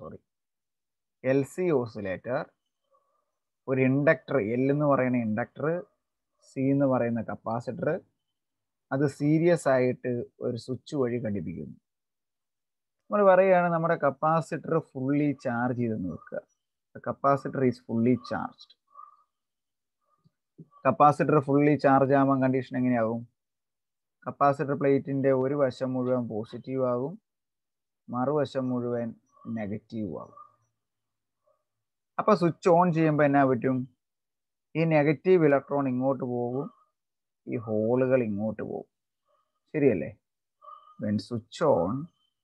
Sorry L C oscillator ഒരു inductor L എന്ന് പറയുന്ന ഇൻഡക്ടർ സി എന്ന് പറയുന്ന കപ്പാസിറ്റർ അത് സീരിയസ് ആയിട്ട് ഒരു സ്വിച്ച് വഴി ഘടിപ്പിക്കുന്നു നമ്മൾ പറയുകയാണ് നമ്മുടെ കപ്പാസിറ്റർ ഫുള്ളി ചാർജ് ചെയ്തെന്ന് വെക്കുക capacitor is fully charged capacitor fully charge ആവാൻ കണ്ടീഷൻ എങ്ങനെയാവും കപ്പാസിറ്റർ പ്ലേറ്റിന്റെ ഒരു വശം മുഴുവൻ പോസിറ്റീവ് ആകും മറുവശം മുഴുവൻ നെഗറ്റീവ് ആകും അപ്പൊ സ്വിച്ച് ഓൺ ചെയ്യുമ്പോൾ എന്നാ പറ്റും ഈ നെഗറ്റീവ് ഇലക്ട്രോൺ ഇങ്ങോട്ട് പോകും ഈ ഹോളുകൾ ഇങ്ങോട്ട് പോകും ശരിയല്ലേ when switch on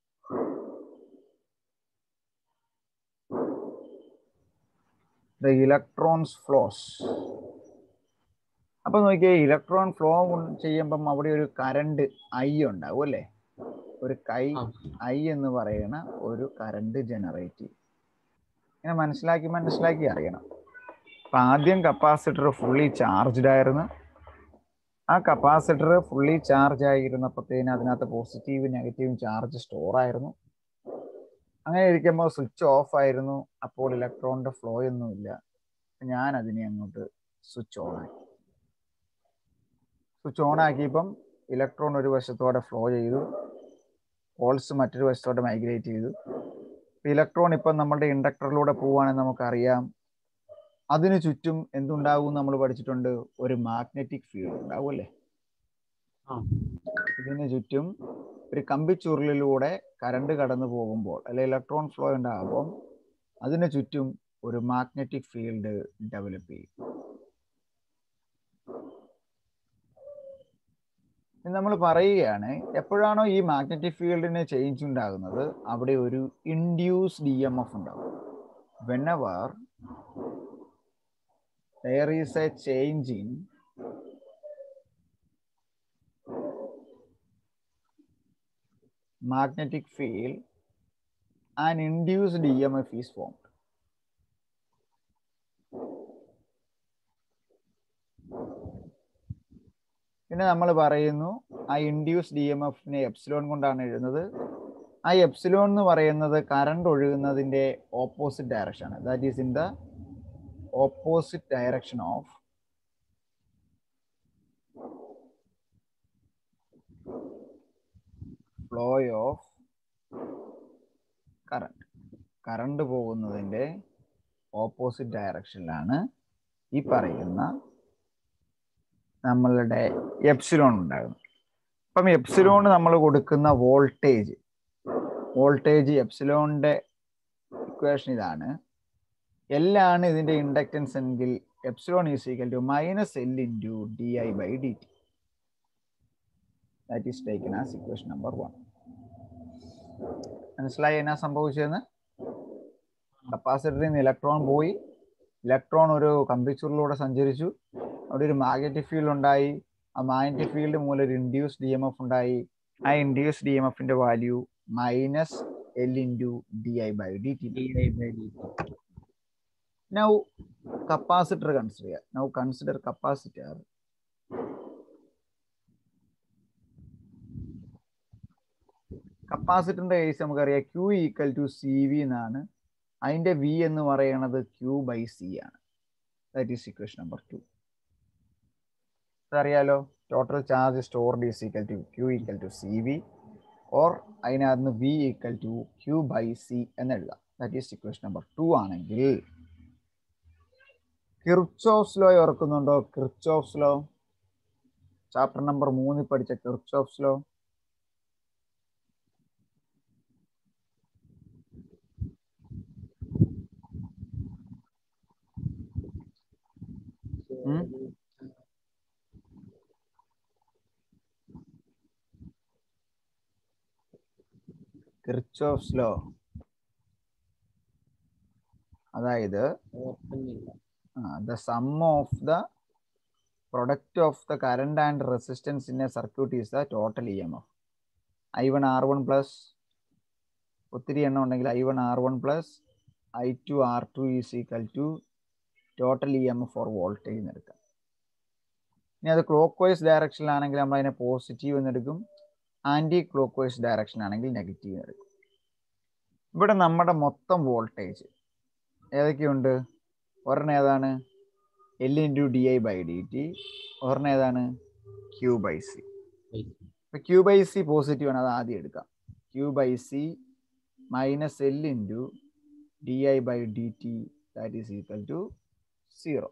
the electrons flows അപ്പൊ നോക്കിയേ ഇലക്ട്രോൺ ഫ്ലോ ചെയ്യുമ്പം അവിടെ ഒരു കറണ്ട് ഐ ഉണ്ടാവും അല്ലേ ഒരു കൈ ഐ എന്ന് പറയുന്ന ഒരു കറണ്ട് ജനറേറ്റ് ചെയ്യും ഇങ്ങനെ മനസ്സിലാക്കി മനസ്സിലാക്കി അറിയണം അപ്പൊ ആദ്യം കപ്പാസിറ്റർ ഫുള്ളി ചാർജ്ഡ് ആയിരുന്നു ആ കപ്പാസിറ്റർ ഫുള്ളി ചാർജ് ആയിരുന്നപ്പോഴത്തേന് അതിനകത്ത് പോസിറ്റീവ് നെഗറ്റീവും ചാർജ് സ്റ്റോർ ആയിരുന്നു അങ്ങനെ ഇരിക്കുമ്പോൾ സ്വിച്ച് ഓഫ് ആയിരുന്നു അപ്പോൾ ഇലക്ട്രോണിന്റെ ഫ്ലോ ഒന്നുമില്ല ഞാൻ അതിനെ അങ്ങോട്ട് സ്വിച്ച് ഓൺ ആക്കി സ്വിച്ച് ഓൺ ആക്കിയപ്പം ഇലക്ട്രോൺ ഒരു വശത്തോടെ ഫ്ലോ ചെയ്തു ഹോൾസ് മറ്റൊരു വശത്തോടെ മൈഗ്രേറ്റ് ചെയ്തു ഇലക്ട്രോൺ ഇപ്പം നമ്മുടെ ഇൻഡക്ടറിലൂടെ പോവുകയാണെങ്കിൽ നമുക്കറിയാം അതിന് ചുറ്റും എന്തുണ്ടാവും നമ്മൾ പഠിച്ചിട്ടുണ്ട് ഒരു മാഗ്നറ്റിക് ഫീൽഡ് ഉണ്ടാവും അല്ലേ ഇതിന് ചുറ്റും ഒരു കമ്പിച്ചുരുളിലൂടെ കറണ്ട് കടന്നു പോകുമ്പോൾ അല്ലെ ഇലക്ട്രോൺ ഫ്ലോ ഉണ്ടാകുമ്പോൾ അതിന് ചുറ്റും ഒരു മാഗ്നറ്റിക് ഫീൽഡ് ഡെവലപ്പ് ചെയ്യും നമ്മൾ പറയുകയാണ് എപ്പോഴാണോ ഈ മാഗ്നറ്റിക് ഫീൽഡിന് ചേഞ്ച് ഉണ്ടാകുന്നത് അവിടെ ഒരു ഇൻഡ്യൂസ് ഡി എം എഫ് ഉണ്ടാവും whenever there is a change in magnetic field an induced EMF is formed. പിന്നെ നമ്മൾ പറയുന്നു ആ induced E M epsilon കൊണ്ടാണ് എഴുതുന്നത് ആ എപ്സിലോൺ എന്ന് പറയുന്നത് കറണ്ട് ഒഴുകുന്നതിന്റെ ഓപ്പോസിറ്റ് ഡയറക്ഷൻ ആണ് that is in the opposite direction of flow of current current പോകുന്നതിൻ്റെ ഓപ്പോസിറ്റ് ഡയറക്ഷനിലാണ് ഈ പറയുന്ന നമ്മളുടെ എപ്സിലോൺ ഉണ്ടാകുന്നത് അപ്പം എപ്സിലോണ് നമ്മൾ കൊടുക്കുന്ന വോൾട്ടേജ് വോൾട്ടേജ് എപ്സിലോണിന്റെ ഇക്വേഷൻ ഇതാണ് എല്ലാണ് ഇതിന്റെ ഇൻഡക്റ്റൻസ് എങ്കിൽ epsilon is equal to minus L into D I by D T that is taken as equation number one മനസ്സിലായി എന്നാ സംഭവിച്ചതെന്ന് കപ്പാസിറ്ററിൽ നിന്ന് ഇലക്ട്രോൺ പോയി ഇലക്ട്രോൺ ഒരു കമ്പിച്ചുറിലൂടെ സഞ്ചരിച്ചു അവിടെ ഒരു മാഗ്നറ്റിക് ഫീൽഡ് ഉണ്ടായി ആ മാഗ്നറ്റിക് ഫീൽഡ് മൂലം ഒരു ഇൻഡ്യൂസ് ഡി എം എഫ് ഉണ്ടായി ആ ഇൻഡ്യൂസ് ഡി എം എഫിന്റെ value minus L into D I by D T D I by D T now capacitor consider now consider capacitor കപ്പാസിറ്ററിന്റെ case നമുക്കറിയാം Q equal to C V എന്നാണ് അതിന്റെ V എന്ന് പറയുന്നത് Q by C ആണ് that is equation number two അറിയാലോ total charge stored is equal to Q equal to C V or അതിനകത്ത് V equal to Q by C എന്ന് എഴുതാം that is equation number two ആണെങ്കിൽ Kirchhoff's law ഓർക്കുന്നുണ്ടോ Kirchhoff's law chapter number മൂന്നിൽ പഠിച്ച Kirchhoff's law Kirchhoff's law അതായത് the sum of the product of the current and resistance in a circuit is the total EMF. I1 R1 plus ഒത്തിരി എണ്ണം ഉണ്ടെങ്കിൽ I one R one plus I two R two is equal to total E M for voltage എന്ന് എടുക്കാം ഇനി അത് clock vice ഡയറക്ഷനിലാണെങ്കിൽ നമ്മൾ അതിനെ positive എന്ന് എടുക്കും ആൻറ്റി ക്ലോക്ക് വൈസ് ഡയറക്ഷൻ ആണെങ്കിൽ നെഗറ്റീവ് എന്ന് എടുക്കും ഇവിടെ നമ്മുടെ മൊത്തം വോൾട്ടേജ് ഏതൊക്കെയുണ്ട് ഒരെണ്ണം ഏതാണ് L into D I by D T ഒരെണ്ണം ഏതാണ് ക്യൂ ബൈ സി ഇപ്പൊ ക്യൂ ബൈ സി പോസിറ്റീവ് ആണ് അത് ആദ്യം എടുക്കാം Q by C minus L into D I by D T that is equal to zero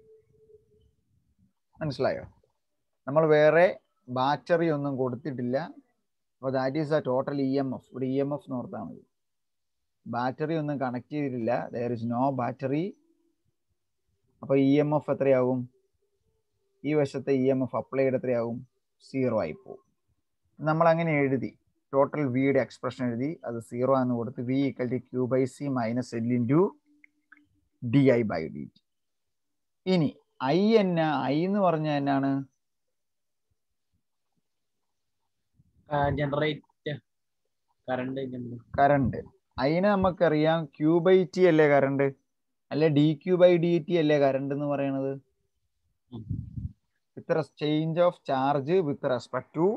മനസ്സിലായോ നമ്മൾ വേറെ ബാറ്ററി ഒന്നും കൊടുത്തിട്ടില്ല അപ്പോൾ that is a total E M F ഇവിടെ ഇ എം എഫ് നോർത്താൽ മതി ബാറ്ററി ഒന്നും കണക്ട് ചെയ്തിട്ടില്ല ദർ ഇസ് നോ ബാറ്ററി അപ്പോൾ ഇ എം എഫ് എത്രയാകും ഈ വശത്തെ ഇ എം എഫ് അപ്ലൈ ചെയ്ത് എത്രയാകും സീറോ ആയി പോകും നമ്മൾ അങ്ങനെ എഴുതി ടോട്ടൽ വിയുടെ എക്സ്പ്രഷൻ എഴുതി അത് സീറോ എന്ന് കൊടുത്ത് V equal to Q by C minus L into D I by D T ഇനി ഐ എന്ന ഐ എന്ന് പറഞ്ഞാൽ എന്നാണ് ജനറേറ്റ് കറണ്ട് കറണ്ട് അതിന് നമുക്കറിയാം ക്യൂ ബൈ ടി അല്ലേ കറണ്ട് അല്ലെ D Q by D T അല്ലേ കറണ്ട് എന്ന് പറയണത് with change of charge with respect to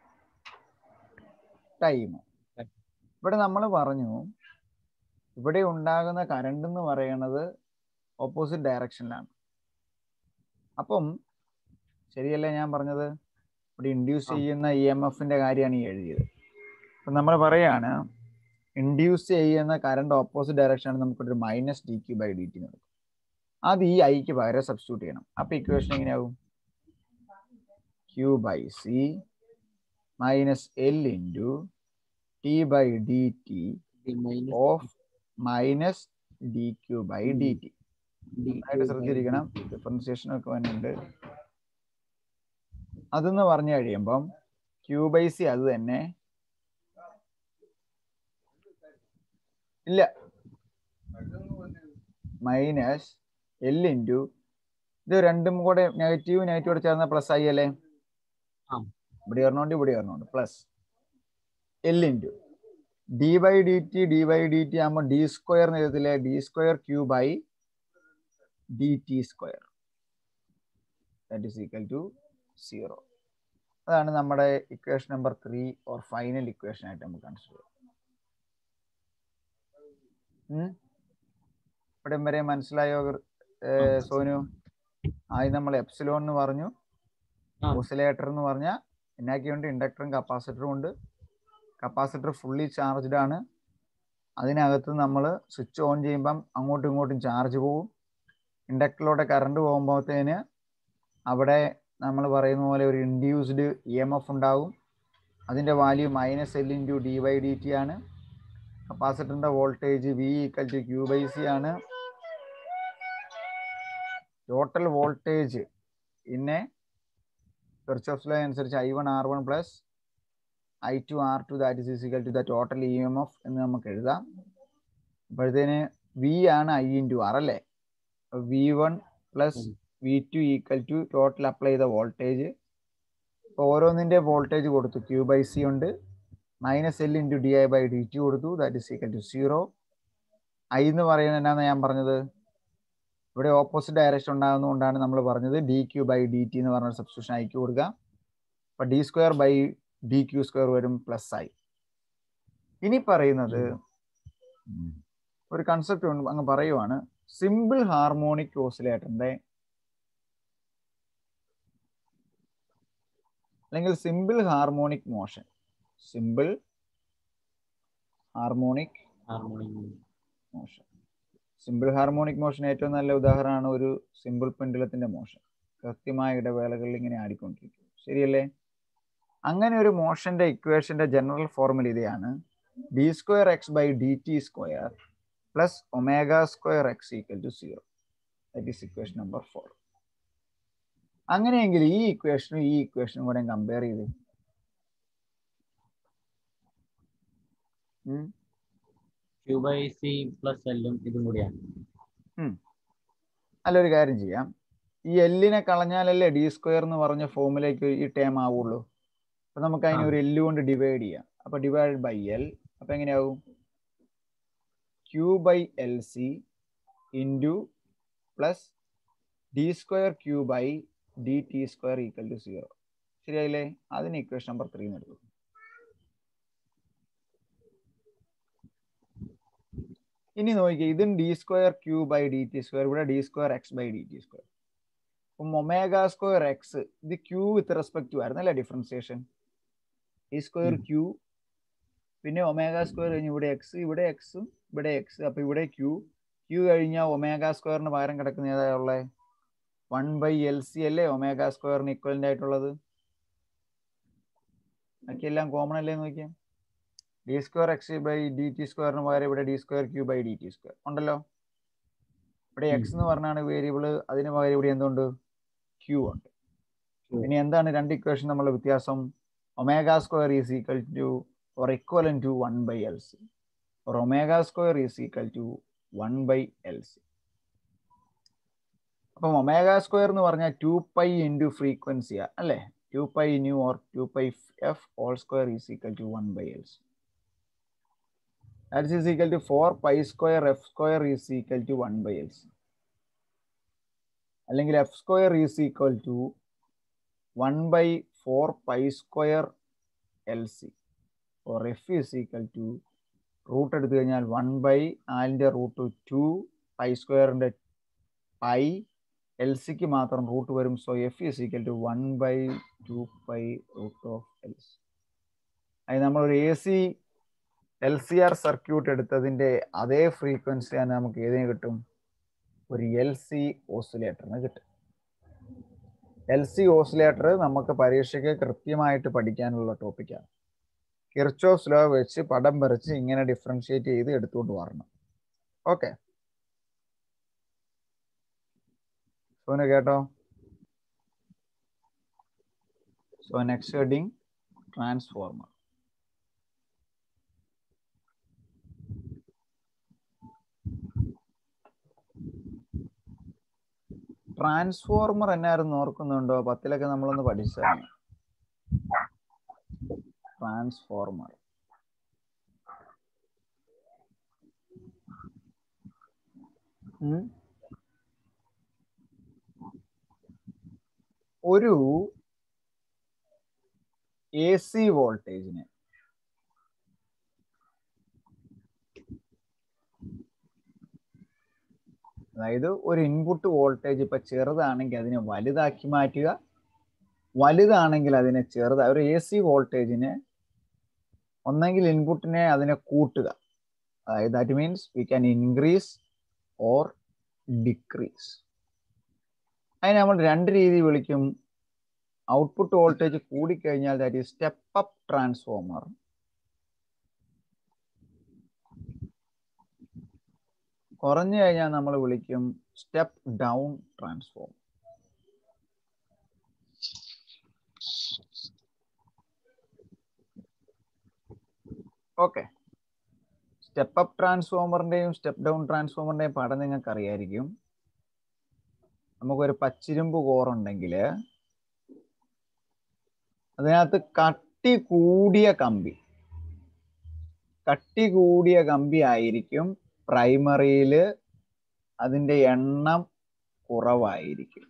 time ഇവിടെ നമ്മൾ പറഞ്ഞു ഇവിടെ ഉണ്ടാകുന്ന കറണ്ട് എന്ന് പറയുന്നത് ഓപ്പോസിറ്റ് ഡയറക്ഷനിലാണ് അപ്പം ശരിയല്ലേ ഞാൻ പറഞ്ഞത് ഇവിടെ ഇൻഡ്യൂസ് ചെയ്യുന്ന ഇ എം എഫിന്റെ കാര്യമാണ് ഈ എഴുതിയത് അപ്പം നമ്മൾ പറയാണ് ഇൻഡ്യൂസ് ചെയ്യുന്ന കറണ്ട് ഓപ്പോസിറ്റ് ഡയറക്ഷനാണ് നമുക്കൊരു minus D Q by D T നടക്കും അത് ഈ ഐക്ക് പകരം സബ്സ്റ്റിറ്റ്യൂട്ട് ചെയ്യണം അപ്പൊ ഇക്വേഷൻ എങ്ങനെയാവും Q by C minus L into T by D T of minus D Q by D T നന്നായിട്ട് ശ്രദ്ധിച്ചിരിക്കണം ഡിഫറൻസിയേഷൻ ഒക്കെ വന്നിട്ടുണ്ട് അതെന്ന് പറഞ്ഞു കഴിയുമ്പം ക്യൂ ബൈ സി അത് തന്നെ ഇല്ല മൈനസ് എൽ ഇൻറ്റു ഇത് രണ്ടും കൂടെ നെഗറ്റീവ് നെഗറ്റീവ് കൂടെ ചേർന്ന പ്ലസ് ആയി അല്ലേ ഇവിടെ ഒരെണ്ണമുണ്ട് ഇവിടെ ഒരെണ്ണമുണ്ട് plus L into D by D T D by D T ആകുമ്പോൾ ഡി സ്ക്വയർ എഴുതത്തില്ലേ D square Q by D T square that is equal to zero അതാണ് നമ്മുടെ equation number three or final equation ആയിട്ട് നമുക്ക് consider ചെയ്യാം ഇവിടം വരെ മനസ്സിലായോ സോനു ആദ്യം നമ്മൾ എപ്സിലോൺ എന്ന് പറഞ്ഞു ഓസിലേറ്റർ എന്ന് പറഞ്ഞാൽ എന്നാക്കിയുണ്ട് ഇൻഡക്ടറും കപ്പാസിറ്ററും ഉണ്ട് കപ്പാസിറ്റർ ഫുള്ളി ചാർജ്ഡ് ആണ് അതിനകത്ത് നമ്മൾ സ്വിച്ച് ഓൺ ചെയ്യുമ്പം അങ്ങോട്ടും ഇങ്ങോട്ടും ചാർജ് പോകും ഇൻഡക്ടറിലൂടെ കറണ്ട് പോകുമ്പോഴത്തേന് അവിടെ നമ്മൾ പറയുന്ന പോലെ ഒരു ഇൻഡ്യൂസ്ഡ് ഇ എം എഫ് ഉണ്ടാകും അതിൻ്റെ value minus L into D by D T ആണ് കപ്പാസിറ്ററിൻ്റെ voltage V equal to Q by C ആണ് ടോട്ടൽ വോൾട്ടേജ് പിന്നെ കിർച്ചോഫ്സ് ലോ അനുസരിച്ച് I one R one plus I two R two that is equal to the total E M F എന്ന് നമുക്ക് എഴുതാം അപ്പോഴത്തേന് V ആണ് ഐ ഇൻറ്റു ആർ അല്ലേ V one plus V two equal to total apply ചെയ്ത voltage ഇപ്പോൾ ഓരോന്നിൻ്റെ voltage കൊടുത്തു ക്യൂ ബൈ സി ഉണ്ട് minus L into D I by D T കൊടുത്തു that is equal to zero I എന്ന് പറയുന്നത് എന്നാന്ന് ഞാൻ പറഞ്ഞത് ഇവിടെ ഓപ്പോസിറ്റ് ഡയറക്ഷൻ ഉണ്ടാകുന്നതുകൊണ്ടാണ് നമ്മൾ പറഞ്ഞത് D Q by D T എന്ന് പറഞ്ഞ സബ്സ്റ്റിറ്റ്യൂഷൻ ഐക്ക് കൊടുക്കുക അപ്പൊ D square by D Q square വരും പ്ലസ് ഐ ഇനി പറയുന്നത് ഒരു കൺസെപ്റ്റ് അങ്ങ് പറയുവാണ് സിമ്പിൾ ഹാർമോണിക് ഓസിലേറ്ററിന്റെ അല്ലെങ്കിൽ simple harmonic motion simple harmonic motion simple harmonic motion ഏറ്റവും നല്ല ഉദാഹരണമാണ് ഒരു സിമ്പിൾ പെൻഡുലത്തിന്റെ മോഷൻ കൃത്യമായ ഇടവേളകളിൽ ഇങ്ങനെ ആടിക്കൊണ്ടിരിക്കും ശരിയല്ലേ അങ്ങനെ ഒരു മോഷന്റെ ഇക്വേഷന്റെ ജനറൽ ഫോർമുല ഇതാണ് D square X by D T square plus omega square X equal to zero that is equation number four അങ്ങനെയെങ്കിൽ ഈ ഇക്വേഷനും ഈ ഇക്വേഷനും കൂടെ കമ്പയർ ചെയ്ത് ക്യൂ ബൈ സി പ്ലസ് എല്ലും ഇതും കൂടിയാണ് നല്ലൊരു കാര്യം ചെയ്യാം ഈ എല്ലിനെ കളഞ്ഞാലല്ലേ ഡി സ്ക്വയർ എന്ന് പറഞ്ഞ ഫോമിലേക്ക് ഈ ടേം ആവുള്ളൂ അപ്പൊ നമുക്ക് അതിനെ ഒരു എല്ല് കൊണ്ട് ഡിവൈഡ് ചെയ്യാം അപ്പൊ ഡിവൈഡ് ബൈ എൽ അപ്പൊ എങ്ങനെയാവും Q by L C into plus D square Q by D T square equal to zero ശരിയായില്ലേ അതിന് ഇക്വേഷൻ നമ്പർ ത്രീ എടുത്തു ഇനി നോക്കിക്കുക ഇതും D square Q by D T square ഇവിടെ D square X by D T square അപ്പം omega square X ഇത് Q with respect to ആയിരുന്നല്ലേ ഡിഫറൻസിയേഷൻ ഡി സ്ക്വയർ ഉം. ക്യൂ പിന്നെ ഒമേഗ സ്ക്വയർ കഴിഞ്ഞ് ഇവിടെ എക്സ് ഇവിടെ എക്സും ഇവിടെ എക്സ് അപ്പൊ ഇവിടെ ക്യൂ ക്യൂ കഴിഞ്ഞാൽ ഒമേഗ സ്ക്വയറിന് പകരം കിടക്കുന്ന ഏതാ ഉള്ളത് വൺ ബൈ എൽ സി അല്ലേ ഒമേഗ സ്ക്വയറിന് ഇക്വലന്റ് ആയിട്ടുള്ളത് ബാക്കിയെല്ലാം കോമൺ അല്ലേ എന്ന് നോക്കിയാൽ D square X by D T സ്ക്വയറിന് പകരം ഇവിടെ D square Q by D T square ഉണ്ടല്ലോ ഇവിടെ ഉം. എക്സ് എന്ന് പറഞ്ഞാണ് വേരിയബിള് അതിന് പകരം ഇവിടെ എന്തുണ്ട് ക്യൂ ഉണ്ട് ഉം. ഇനി എന്താണ് രണ്ട് ഇക്വേഷൻ തമ്മിലുള്ള വ്യത്യാസം omega square is equal to or equal to one by L C or omega square is equal to one by L C അപ്പം ഒമേഗ സ്ക്വയർ എന്ന് പറഞ്ഞാൽ ടു പൈ ഇൻറ്റു ഫ്രീക്വൻസിയാ അല്ലേ two pi nu or two pi F whole square is equal to one by L C that is equal to four pi square F square is equal to one by L C അല്ലെങ്കിൽ F square is equal to one by four pi square L C or F is equal to root എടുത്തു കഴിഞ്ഞാൽ one by നാലിൻ്റെ root two pi സ്ക്വയറിൻ്റെ pi L സിക്ക് മാത്രം root വരും so F is equal to one by two pi root of L C അത് നമ്മളൊരു A C L C R circuit എടുത്തതിൻ്റെ അതേ ഫ്രീക്വൻസിയാണ് നമുക്ക് ഏതിന് കിട്ടും ഒരു എൽ സി ഓസിലേറ്ററിന് കിട്ടും എൽ സി ഓസിലേറ്റർ നമുക്ക് പരീക്ഷയ്ക്ക് കൃത്യമായിട്ട് പഠിക്കാനുള്ള ടോപ്പിക്കാണ് കിർച്ചോഫ് ലോ വെച്ച് പടം വരച്ച് ഇങ്ങനെ ഡിഫറൻഷിയേറ്റ് ചെയ്ത് എടുത്തുകൊണ്ട് വരണം ഓക്കെ സോന് കേട്ടോ so next heading transformer transformer എന്നായിരുന്നു ഓർക്കുന്നുണ്ടോ പത്തിലൊക്കെ നമ്മളൊന്ന് പഠിച്ചതാണ് ട്രാൻസ്ഫോർമർ ഉം. ഒരു എ സി വോൾട്ടേജിന് അതായത് ഒരു ഇൻപുട്ട് വോൾട്ടേജ് ഇപ്പൊ ചെറുതാണെങ്കിൽ അതിനെ വലുതാക്കി മാറ്റുക വലുതാണെങ്കിൽ അതിനെ ചെറുത ഒരു എ സി വോൾട്ടേജിന് ഒന്നെങ്കിൽ ഇൻപുട്ടിനെ അതിനെ കൂട്ടുക അതായത് that means we can increase or decrease അതിനെ നമ്മൾ രണ്ട് രീതി വിളിക്കും ഔട്ട്പുട്ട് വോൾട്ടേജ് കൂടിക്കഴിഞ്ഞാൽ that is step up transformer കുറഞ്ഞു കഴിഞ്ഞാൽ നമ്മൾ വിളിക്കും step down transform okay step up ട്രാൻസ്ഫോമറിന്റെയും സ്റ്റെപ്പ് ഡൗൺ ട്രാൻസ്ഫോമറിന്റെയും പാഠം നിങ്ങൾക്ക് അറിയായിരിക്കും നമുക്കൊരു പച്ചിരുമ്പ് കോറുണ്ടെങ്കിൽ അതിനകത്ത് കട്ടി കൂടിയ കമ്പി കട്ടി കൂടിയ കമ്പി ആയിരിക്കും പ്രൈമറിയിൽ അതിൻ്റെ എണ്ണം കുറവായിരിക്കും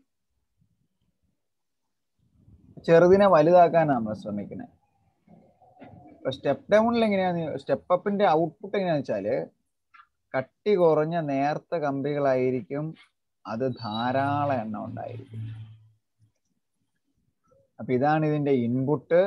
ചെറുതിനെ വലുതാക്കാനാണ് നമ്മൾ ശ്രമിക്കുന്നത് ഇപ്പൊ സ്റ്റെപ്പ് ഡൗണിൽ എങ്ങനെയാന്ന് സ്റ്റെപ്പ് അപ്പിന്റെ ഔട്ട്പുട്ട് എങ്ങനെയാന്ന് വെച്ചാല് കട്ടി കുറഞ്ഞ നേർത്ത കമ്പികളായിരിക്കും അത് ധാരാളം എണ്ണം ഉണ്ടായിരിക്കും അപ്പൊ ഇതാണ് ഇതിന്റെ ഇൻപുട്ട്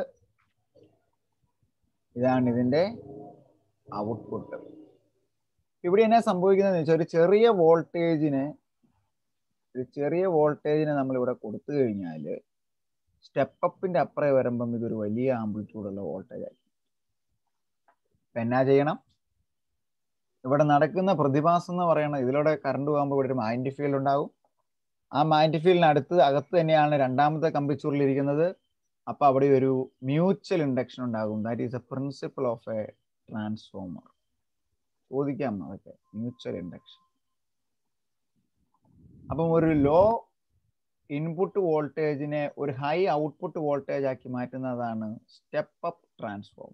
ഇതാണ് ഇതിന്റെ ഔട്ട്പുട്ട് ഇവിടെ എന്നാ സംഭവിക്കുന്നത് വെച്ചാൽ ഒരു ചെറിയ വോൾട്ടേജിന് ഒരു ചെറിയ വോൾട്ടേജിന് നമ്മൾ ഇവിടെ കൊടുത്തു കഴിഞ്ഞാൽ സ്റ്റെപ്പ് അപ്പിന്റെ അപ്പുറേ വരുമ്പം ഇതൊരു വലിയ ആംപ്ലിറ്റ്യൂഡുള്ള വോൾട്ടേജ് ആയി അപ്പൊ എന്നാ ചെയ്യണം ഇവിടെ നടക്കുന്ന പ്രതിഭാസം എന്ന് പറയുന്നത് ഇതിലൂടെ കറണ്ട് പോകുമ്പോൾ ഇവിടെ ഒരു മാഗ്നറ്റിക് ഫീൽഡ് ഉണ്ടാകും ആ മാഗ്നറ്റിക് ഫീൽഡിന് അടുത്ത് അകത്ത് തന്നെയാണ് രണ്ടാമത്തെ കമ്പിച്ചൂറിൽ ഇരിക്കുന്നത് അപ്പൊ അവിടെ ഒരു മ്യൂച്വൽ ഇൻഡക്ഷൻ ഉണ്ടാകും that is a principle of a transformer ചോദിക്കാം അതൊക്കെ മ്യൂച്വൽ ഇൻഡക്ഷൻ അപ്പം ഒരു ലോ ഇൻപുട്ട് വോൾട്ടേജിനെ ഒരു ഹൈ ഔട്ട്പുട്ട് വോൾട്ടേജ് ആക്കി മാറ്റുന്നതാണ് സ്റ്റെപ്പ് അപ്പ് ട്രാൻസ്ഫോം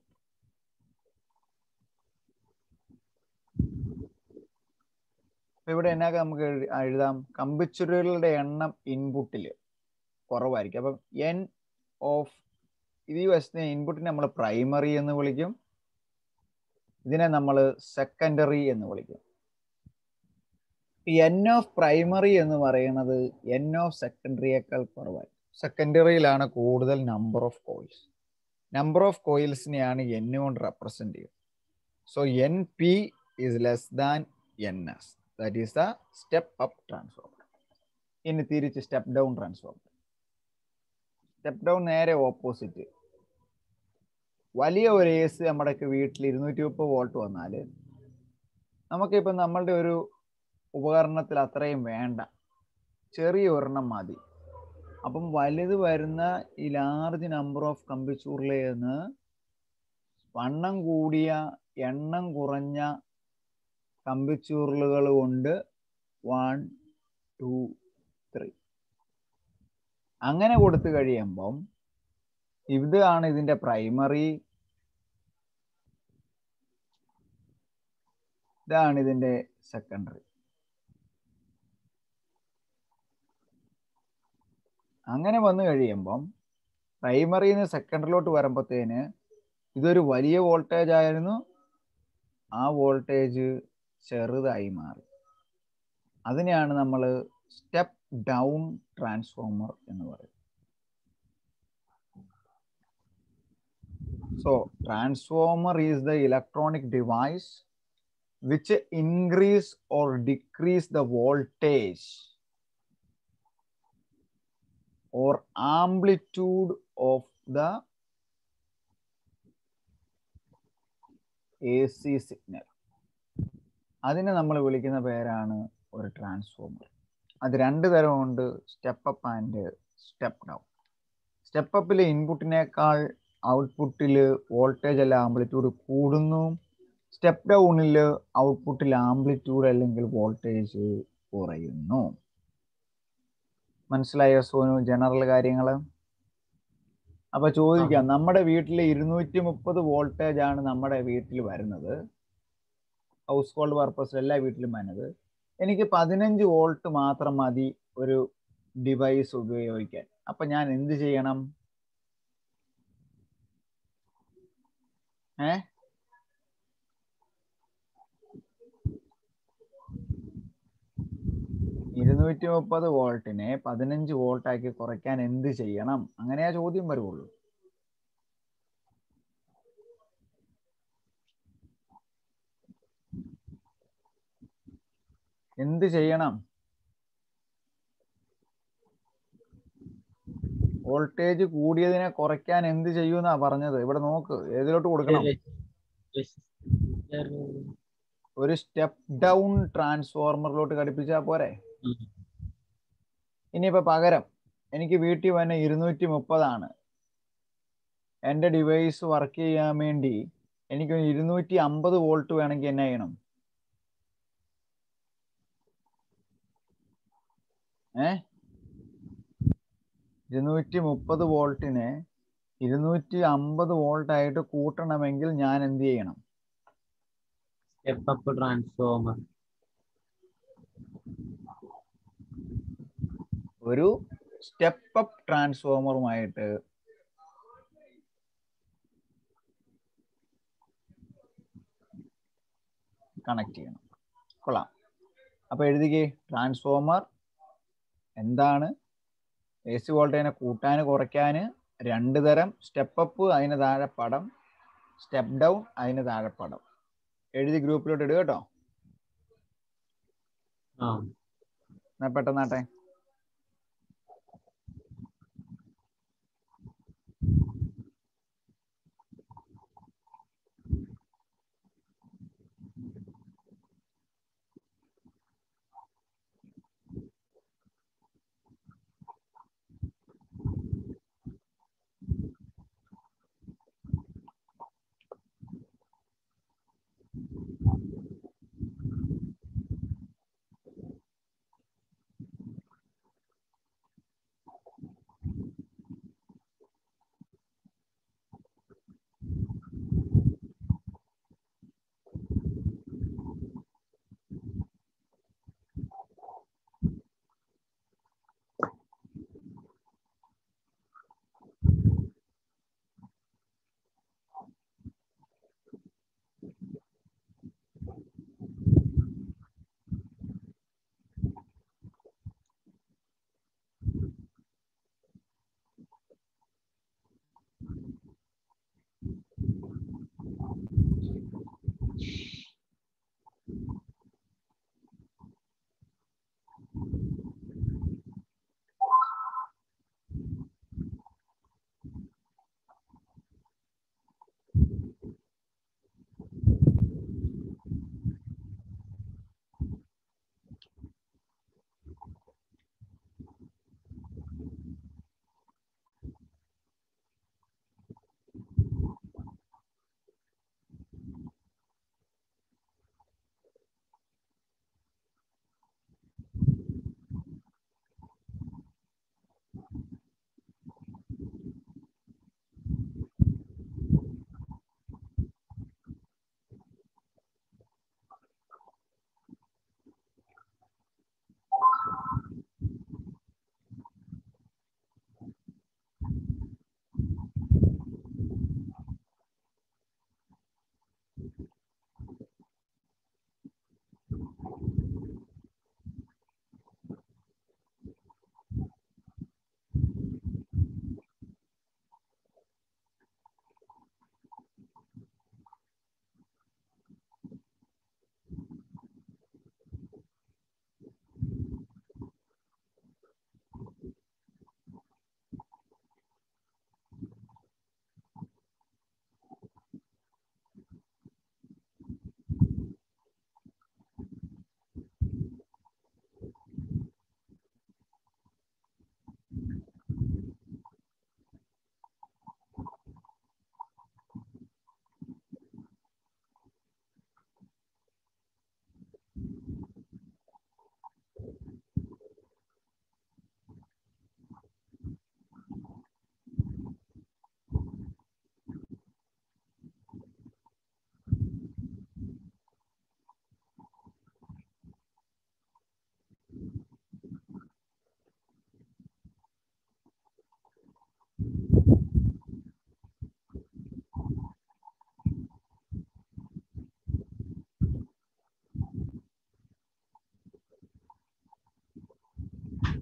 ഇവിടെ എന്നാ നമുക്ക് എഴു- എഴുതാം കമ്പിച്ചുരുളുടെ എണ്ണം ഇൻപുട്ടിൽ കുറവായിരിക്കും അപ്പം എൻ ഓഫ് ഇത് ഈ വശത്തിന് ഇൻപുട്ടിനെ നമ്മൾ പ്രൈമറി എന്ന് വിളിക്കും ഇതിനെ നമ്മൾ സെക്കൻഡറി എന്ന് വിളിക്കും എൻ ഓഫ് പ്രൈമറി എന്ന് പറയുന്നത് എൻ ഓഫ് സെക്കൻഡറിയേക്കാൾ കുറവായി സെക്കൻഡറിയിലാണ് കൂടുതൽ number of coils number of കോയിൽസിനെയാണ് എൻ കൊണ്ട് റെപ്രസെന്റ് ചെയ്യുന്നത് so N P is less than N S that is the step up transformer ഇനി തിരിച്ച് step down transformer step down നേരെ ഓപ്പോസിറ്റ് വലിയ ഒരു എ സി നമ്മുടെ വീട്ടിൽ ഇരുന്നൂറ്റി മുപ്പത് വോൾട്ട് വന്നാൽ നമുക്കിപ്പം നമ്മളുടെ ഒരു ഉപകരണത്തിൽ അത്രയും വേണ്ട ചെറിയ ഒരെണ്ണം മതി അപ്പം വലുത് വരുന്ന ഈ ലാർജ് നമ്പർ ഓഫ് കമ്പിച്ചൂറിൽ നിന്ന് വണ്ണം കൂടിയ എണ്ണം കുറഞ്ഞ കമ്പിച്ചൂറലുകൾ കൊണ്ട് വൺ ടു ത്രീ അങ്ങനെ കൊടുത്തു കഴിയുമ്പം ഇതാണ് ഇതിന്റെ പ്രൈമറി ഇതാണ് ഇതിന്റെ സെക്കൻഡറി അങ്ങനെ വന്നു കഴിയുമ്പം പ്രൈമറിയിൽ നിന്ന് സെക്കൻഡറിലോട്ട് വരുമ്പോഴത്തേന് ഇതൊരു വലിയ വോൾട്ടേജ് ആയിരുന്നു ആ വോൾട്ടേജ് ചെറുതായി മാറി അതിനെയാണ് നമ്മൾ സ്റ്റെപ്പ് ഡൗൺ ട്രാൻസ്ഫോമർ എന്ന് പറയുന്നത് so transformer is the electronic device which increase or decrease the voltage or amplitude of the A C signal അതിനെ നമ്മൾ വിളിക്കുന്ന പേരാണ് ഒരു ട്രാൻസ്ഫോമർ അത് രണ്ട് തരമുണ്ട് step up and step down step അപ്പിലെ ഇൻപുട്ടിനേക്കാൾ ഔട്ട്പുട്ടിൽ വോൾട്ടേജ് അല്ല ആംപ്ലിറ്റ്യൂഡ് കൂടുന്നു സ്റ്റെപ്പ് ഡൗണിൽ ഔട്ട്പുട്ടിൽ ആംപ്ലിറ്റ്യൂഡ് അല്ലെങ്കിൽ വോൾട്ടേജ് കുറയുന്നു മനസ്സിലായോ സോനു ജനറൽ കാര്യങ്ങൾ അപ്പൊ ചോദിക്കാം നമ്മുടെ വീട്ടിൽ ഇരുന്നൂറ്റി മുപ്പത് വോൾട്ടേജ് ആണ് നമ്മുടെ വീട്ടിൽ വരുന്നത് ഹൗസ് ഹോൾഡ് പർപ്പസ് എല്ലാ വീട്ടിലും വരുന്നത് എനിക്ക് പതിനഞ്ച് വോൾട്ട് മാത്രം മതി ഒരു ഡിവൈസ് ഉപയോഗിക്കാൻ അപ്പൊ ഞാൻ എന്ത് ചെയ്യണം ഏ ഇരുന്നൂറ്റി മുപ്പത് വോൾട്ടിനെ പതിനഞ്ച് വോൾട്ട് ആക്കി കുറയ്ക്കാൻ എന്ത് ചെയ്യണം അങ്ങനെയാ ചോദ്യം വരുള്ളൂ എന്ത് ചെയ്യണം വോൾട്ടേജ് കൂടിയതിനെ കുറയ്ക്കാൻ എന്ത് ചെയ്യുമെന്നാ പറഞ്ഞത് ഇവിടെ നോക്ക് ഏതിലോട്ട് കൊടുക്കണം ഒരു സ്റ്റെപ്പ് ഡൗൺ ട്രാൻസ്ഫോർമറിലോട്ട് ഘടിപ്പിച്ചാൽ പോരെ ഇനിയിപ്പോ പകരം എനിക്ക് വീട്ടിൽ വന്നെ ഇരുന്നൂറ്റി മുപ്പതാണ് എൻ്റെ ഡിവൈസ് വർക്ക് ചെയ്യാൻ വേണ്ടി എനിക്ക് ഇരുന്നൂറ്റി അമ്പത് വോൾട്ട് വേണമെങ്കിൽ എന്നാ ചെയ്യണം ഏ ഇരുന്നൂറ്റി മുപ്പത് വോൾട്ടിനെ ഇരുന്നൂറ്റി അമ്പത് വോൾട്ട് ആയിട്ട് കൂട്ടണമെങ്കിൽ ഞാൻ എന്ത് ചെയ്യണം സ്റ്റെപ്പ് അപ്പ് ട്രാൻസ്ഫോമർ ഒരു സ്റ്റെപ്പ് അപ്പ് ട്രാൻസ്ഫോമറുമായിട്ട് കണക്ട് ചെയ്യണം കൊള്ളാം അപ്പൊ എഴുതിക്കേ ട്രാൻസ്ഫോമർ എന്താണ് എ സി വോൾട്ടേജിനെ കൂട്ടാൻ കുറയ്ക്കാൻ രണ്ട് തരം സ്റ്റെപ്പ് അപ്പ് അതിന് താഴെ പടം സ്റ്റെപ്പ് ഡൗൺ അതിന് താഴെ പടം എഴുതി ഗ്രൂപ്പിലോട്ട് ഇടുക കേട്ടോ ആ എന്നാ പെട്ടെന്നാട്ടെ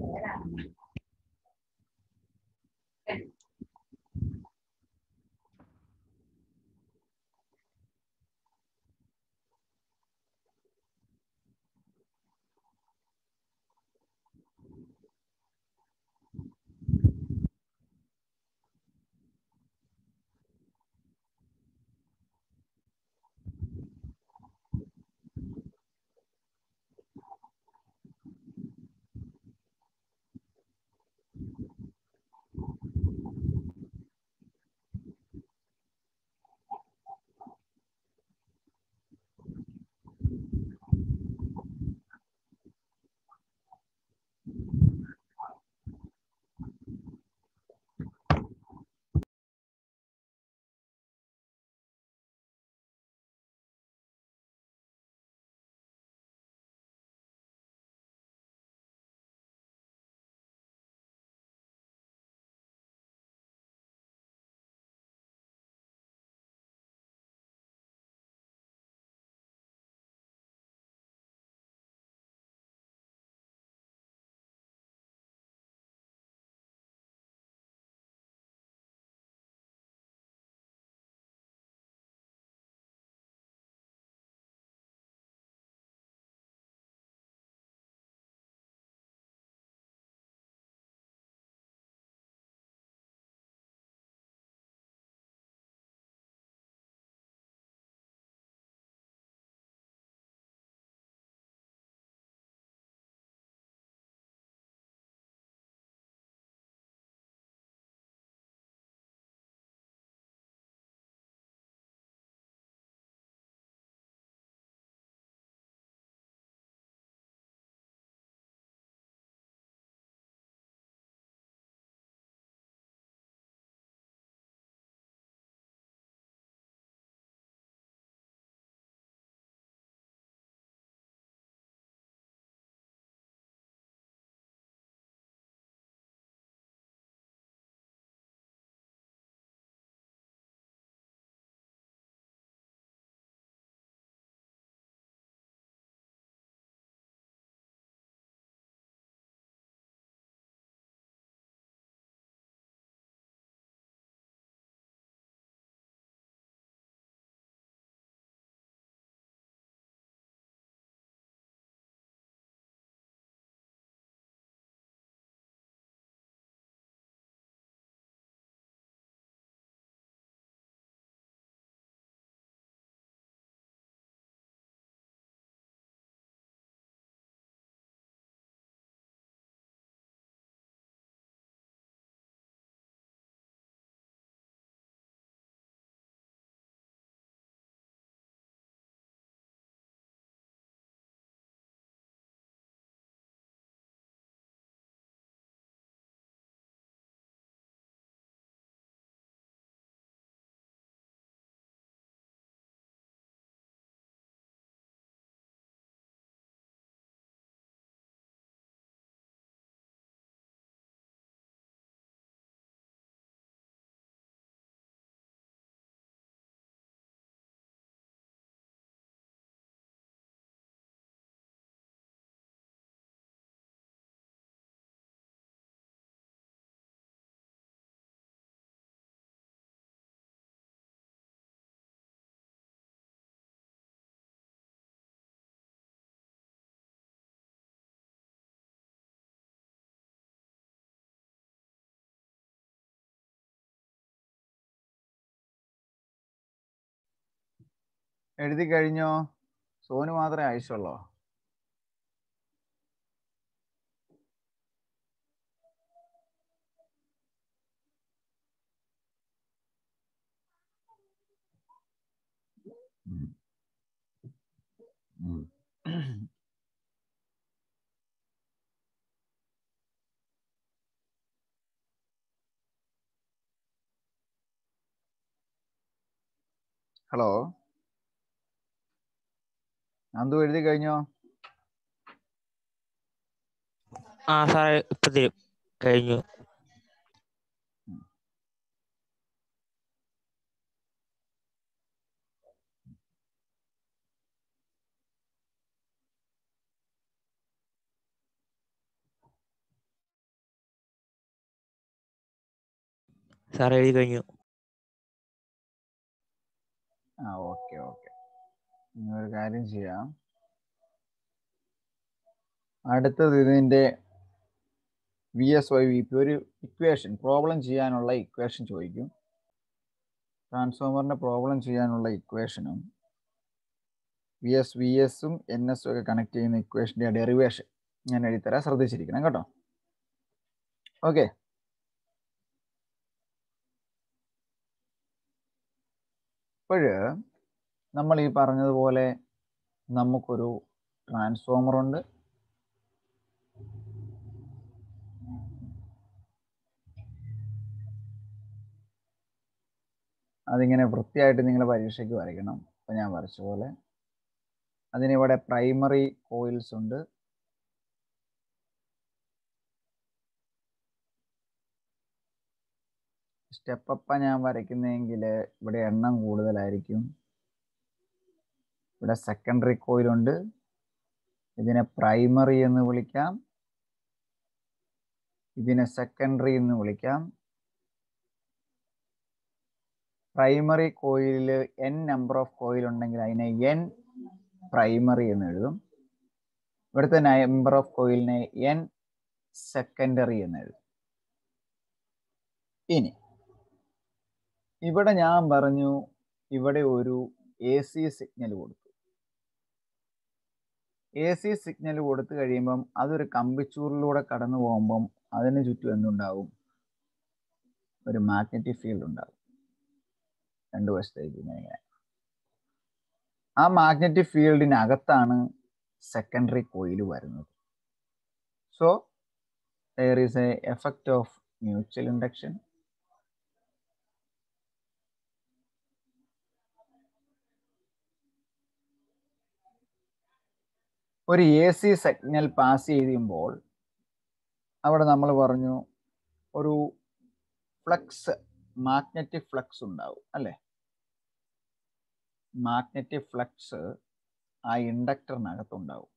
എഴുതി കഴിഞ്ഞോ സോന് മാത്രമേ ആവശ്യമുള്ളോ ഹലോ നന്ദു എഴുതി കഴിഞ്ഞോ ആ സാറേ ഇപ്പൊ തരും കഴിഞ്ഞു സാർ എഴുതി കഴിഞ്ഞു ആ ഓക്കെ ഓക്കെ ഒരു കാര്യം ചെയ്യാം അടുത്തത് ഇതിൻ്റെ V S by V P ഒരു ഇക്വേഷൻ പ്രോബ്ലം ചെയ്യാനുള്ള ഇക്വേഷൻ ചോദിക്കും ട്രാൻസ്ഫോമറിൻ്റെ പ്രോബ്ലം ചെയ്യാനുള്ള ഇക്വേഷനും വി എസ് വി എസും എൻ എസും ഒക്കെ കണക്ട് ചെയ്യുന്ന ഇക്വേഷൻ്റെ ഡെറിവേഷൻ ഞാൻ എഴുതിത്തരാം ശ്രദ്ധിച്ചിരിക്കണം കേട്ടോ ഓക്കെ ഇപ്പോഴ് നമ്മൾ ഈ പറഞ്ഞതുപോലെ നമുക്കൊരു ട്രാൻസ്ഫോമർ ഉണ്ട് അതിങ്ങനെ വൃത്തിയായിട്ട് നിങ്ങൾ പരീക്ഷയ്ക്ക് വരയ്ക്കണം ഇപ്പം ഞാൻ വരച്ച പോലെ അതിനിവിടെ പ്രൈമറി കോയിൽസ് ഉണ്ട് സ്റ്റെപ്പപ്പ ഞാൻ വരയ്ക്കുന്നതെങ്കിൽ ഇവിടെ എണ്ണം കൂടുതലായിരിക്കും ഇവിടെ സെക്കൻഡറി കോയിലുണ്ട് ഇതിനെ പ്രൈമറി എന്ന് വിളിക്കാം ഇതിനെ സെക്കൻഡറി എന്ന് വിളിക്കാം പ്രൈമറി കോയിലിൽ എൻ നമ്പർ ഓഫ് കോയിൽ ഉണ്ടെങ്കിൽ അതിനെ എൻ പ്രൈമറി എന്ന് എഴുതും ഇവിടുത്തെ നമ്പർ ഓഫ് കോയിലിനെ എൻ സെക്കൻഡറി എന്ന് എഴുതും ഇനി ഇവിടെ ഞാൻ പറഞ്ഞു ഇവിടെ ഒരു എ സി സിഗ്നൽ കൊടുത്തു എ സി സിഗ്നൽ കൊടുത്തു കഴിയുമ്പം അതൊരു കമ്പിച്ചൂറിലൂടെ കടന്നു പോകുമ്പം അതിന് ചുറ്റും എന്തുണ്ടാവും ഒരു മാഗ്നറ്റിക് ഫീൽഡ് ഉണ്ടാവും രണ്ടു വശത്തേക്ക് ഇങ്ങനെ ഇങ്ങനെ ആ മാഗ്നറ്റിക് ഫീൽഡിനകത്താണ് സെക്കൻഡറി കോയിൽ വരുന്നത് so there is a effect of mutual induction ഒരു എ സി സിഗ്നൽ പാസ് ചെയ്യുമ്പോൾ അവിടെ നമ്മൾ പറഞ്ഞു ഒരു ഫ്ലക്സ് മാഗ്നറ്റിക് ഫ്ലക്സ് ഉണ്ടാവും അല്ലേ മാഗ്നറ്റിക് ഫ്ലക്സ് ആ ഇൻഡക്ടറിനകത്തുണ്ടാവും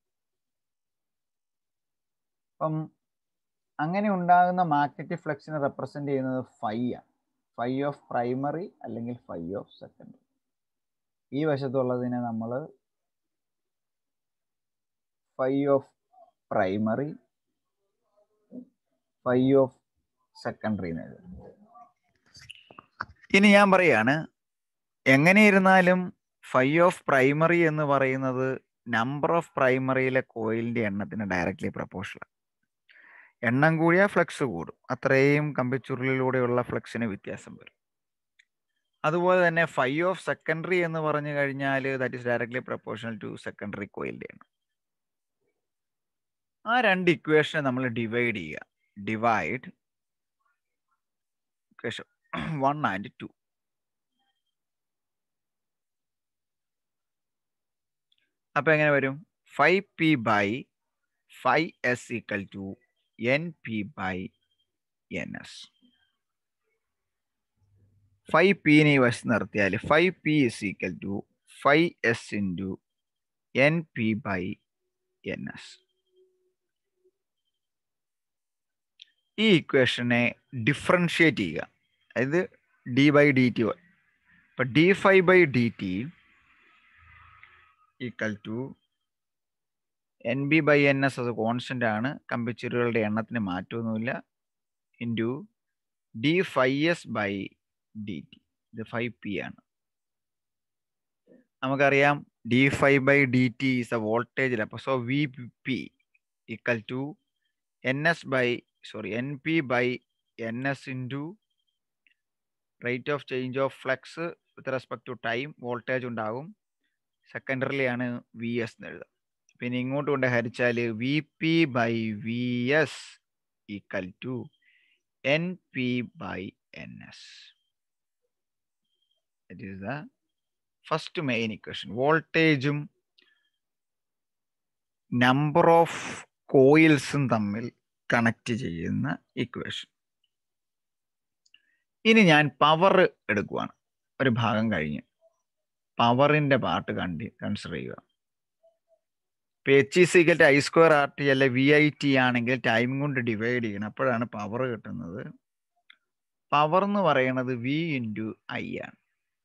അപ്പം അങ്ങനെ ഉണ്ടാകുന്ന മാഗ്നറ്റിക് ഫ്ലക്സിനെ റെപ്രസെന്റ് ചെയ്യുന്നത് ഫൈ ആണ് ഫൈ ഓഫ് പ്രൈമറി അല്ലെങ്കിൽ ഫൈ ഓഫ് സെക്കൻഡറി ഈ വശത്തുള്ളതിനെ നമ്മൾ phi of primary phi of secondary എന്ന് എഴുതും ഇനി ഞാൻ പറയാണ് എങ്ങനെ ഇരുന്നാലും ഫൈ ഓഫ് പ്രൈമറി എന്ന് പറയുന്നത് നമ്പർ ഓഫ് പ്രൈമറിയിലെ കോയിലിന്റെ എണ്ണത്തിന് ഡയറക്ട്ലി പ്രപ്പോർഷണൽ എണ്ണം കൂടിയാൽ ഫ്ലക്സ് കൂടും അത്രയും കമ്പിച്ചുരുളിലൂടെയുള്ള ഫ്ലക്സിന് വ്യത്യാസം വരും അതുപോലെ തന്നെ ഫൈ ഓഫ് സെക്കൻഡറി എന്ന് പറഞ്ഞു കഴിഞ്ഞാൽ that is directly proportional to secondary കോയിലിന്റെ എണ്ണം ആ രണ്ട് ഇക്വേഷനെ നമ്മൾ ഡിവൈഡ് ചെയ്യുക divide equation one and two അപ്പൊ എങ്ങനെ വരും phi P by phi S equal to N P by N S phi പിനെ ഈ വശത്ത് നിർത്തിയാൽ phi P is equal to phi S into N P by N S ഈ ഇക്വേഷനെ differentiate ചെയ്യുക അതായത് ഡി ബൈ ഡി ടി ഇപ്പൊ D phi by D T equal to N P by N S അത് കോൺസ്റ്റന്റ് ആണ് കമ്പിച്ചുരുകളുടെ എണ്ണത്തിന് മാറ്റമൊന്നുമില്ല into D phi S by D T ഇത് ഫൈവ് പി ആണ് നമുക്കറിയാം D phi by D T is a voltage അപ്പോൾ so V P equal to N S by sorry N P by N S into rate of change of flux with respect to time voltage ഉണ്ടാകും സെക്കൻഡറിലി ആണ് V S എന്ന് എഴുതാം പിന്നെ ഇങ്ങോട്ട് കൊണ്ട് ഹരിച്ചാൽ V P by V S equal to N P by N S it is the first main equation വോൾട്ടേജും നമ്പർ ഓഫ് കോയിൽസും തമ്മിൽ കണക്ട് ചെയ്യുന്ന ഇക്വേഷൻ ഇനി ഞാൻ പവർ എടുക്കുവാണ് ഒരു ഭാഗം കഴിഞ്ഞ് പവറിന്റെ പാർട്ട് കണ്ടി കൺസിഡർ ചെയ്യുക ഇപ്പൊ H equal I square R T അല്ലെ വി ഐ ടി ആണെങ്കിൽ ടൈം കൊണ്ട് ഡിവൈഡ് ചെയ്യണം അപ്പോഴാണ് പവർ കിട്ടുന്നത് പവർ എന്ന് പറയുന്നത് വി ഇൻറ്റു ഐ ആണ്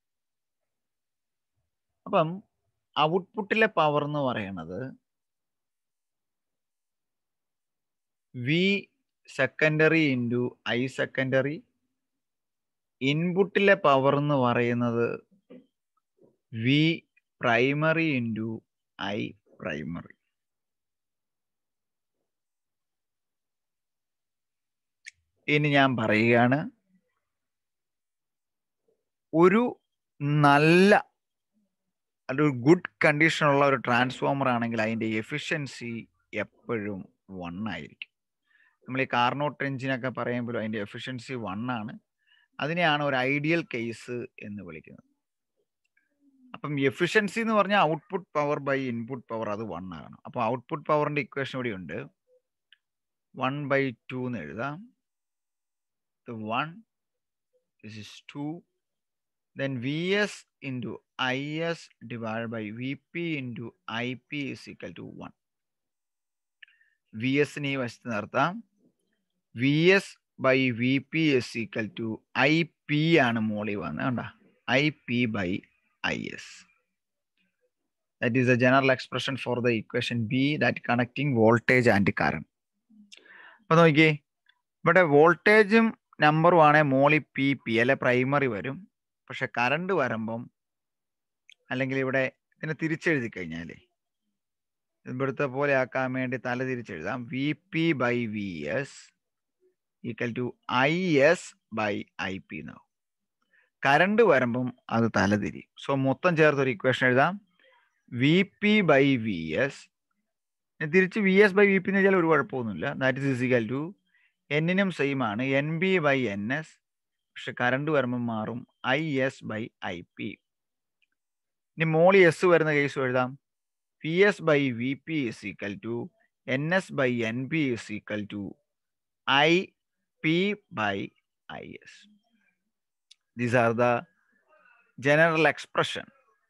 അപ്പം ഔട്ട്പുട്ടിലെ പവർ എന്ന് പറയുന്നത് V secondary into I secondary ഇൻപുട്ടിലെ പവർ എന്ന് പറയുന്നത് V primary into I primary ഇനി ഞാൻ പറയുകയാണ് ഒരു നല്ല ഒരു ഗുഡ് കണ്ടീഷനുള്ള ഒരു ട്രാൻസ്ഫോമർ ആണെങ്കിൽ അതിൻ്റെ എഫിഷ്യൻസി എപ്പോഴും വൺ ആയിരിക്കും നമ്മൾ ഈ കാർനോട്ട് എഞ്ചിനൊക്കെ പറയുമ്പോൾ അതിൻ്റെ എഫിഷ്യൻസി വൺ ആണ് അതിനെയാണ് ഒരു ഐഡിയൽ കേസ് എന്ന് വിളിക്കുന്നത് അപ്പം എഫിഷ്യൻസി എന്ന് പറഞ്ഞാൽ output power by input power അത് വൺ ആണ് അപ്പോൾ ഔട്ട്പുട്ട് പവറിൻ്റെ ഇക്വേഷൻ ഇവിടെ ഉണ്ട് വൺ ബൈ ടു എന്ന് എഴുതാം one this is two then Vs into Is divided by Vp into Ip is equal to 1. Vs നെ ഈ വശത്ത് നിർത്താം Vs by Vp is equal to Ip ആണ് മോളി വന്നത് കണ്ട Ip by Is. That is the general expression for the equation B that connecting voltage and current. അപ്പൊ നോക്കിയേ ഇവിടെ വോൾട്ടേജും നമ്പറും ആണെങ്കിൽ മോളി പി പി അല്ലെ പ്രൈമറി വരും പക്ഷെ കറണ്ട് വരുമ്പം അല്ലെങ്കിൽ ഇവിടെ ഇതിനെ തിരിച്ചെഴുതി കഴിഞ്ഞാലേ ഇവിടുത്തെ പോലെ ആക്കാൻ വേണ്ടി തല തിരിച്ചെഴുതാം V P by V S equal to I S by I P എന്നാവും കറണ്ട് വരുമ്പം അത് തലതിരി സോ മൊത്തം ചേർത്ത് ഒരു ഇക്വേഷൻ എഴുതാം V P by V S തിരിച്ച് V S by V P എന്ന് വെച്ചാൽ ഒരു കുഴപ്പമൊന്നുമില്ല ദാറ്റ് ഇസ് ഇസിക്കൽ ടു എന്നിനും സെയിം ആണ് N P by N S പക്ഷെ കറണ്ട് വരുമ്പോൾ മാറും I S by I P ഇനി മോളി എസ് വരുന്ന കേസ് എഴുതാം P S by V P is equal to N S by N P is equal to I P by I S these are the general expression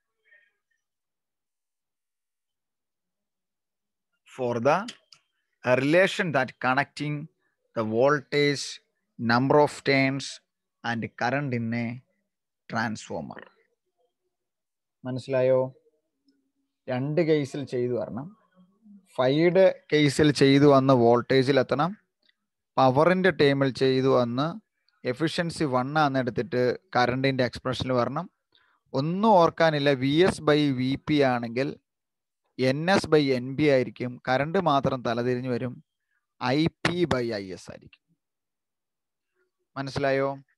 for the a relation that connecting the voltage number of turns and current in a transformer മനസ്സിലായോ രണ്ട് കേസിൽ ചെയ്തു വരണം ഫൈയുടെ കേസിൽ ചെയ്തു വന്ന് വോൾട്ടേജിൽ എത്തണം പവറിന്റെ ടേമിൽ ചെയ്തു വന്ന് എഫിഷ്യൻസി വൺ ആന്ന് എടുത്തിട്ട് കറണ്ടിന്റെ എക്സ്പ്രഷനിൽ വരണം ഒന്നും ഓർക്കാനില്ല V S by V P ആണെങ്കിൽ N S by N P ആയിരിക്കും കറണ്ട് മാത്രം തലതിരിഞ്ഞു വരും I P by I S ആയിരിക്കും മനസ്സിലായോ